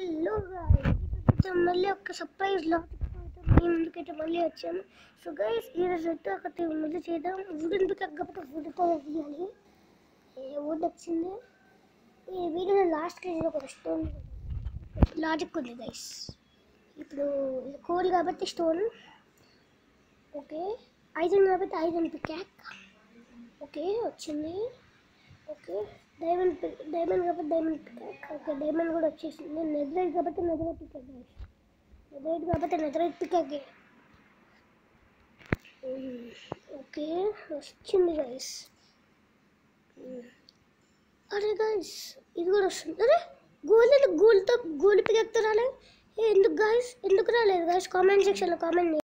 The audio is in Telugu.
హలో మళ్ళీ ఒక సర్ప్రైజ్ లాజిక్ మీ ముందుకైతే మళ్ళీ వచ్చాను సో గైస్ ఈరోజు అయితే ఒకటి ముందు చేద్దాం వుడెన్ పిక్ కాకపోతే వుడ్తో తీయాలి వుడ్ వచ్చింది ఈ వీడియో లాస్ట్ కేజీలో ఒక స్టోన్ లాజిక్ ఉంది గైస్ ఇప్పుడు ఇది కోల్ కాబట్టి స్టోన్ ఓకే ఐరన్ కాబట్టి ఐరన్ పికాక్ ఓకే వచ్చింది ఓకే డైమండ్ డైమండ్ కాబట్టి డైమండ్ పికాక్ ఓకే డైమండ్ కూడా వచ్చేసింది నెదరైట్ కాబట్టి నెదరైట్ పికాక్ నెదరైట్ కాబట్టి నెదరైట్ పికాక్ ఓకే వచ్చింది గైస్ అరే గైస్ ఇది కూడా వస్తుంది అరే గోల్డ్ గోల్డ్తో గోల్డ్ పికాక్తో రాలేదు ఏ, ఎందుకు గాయస్ ఎందుకు రాలేదు గాయస్ కామెంట్ సెక్షన్లో కామెంట్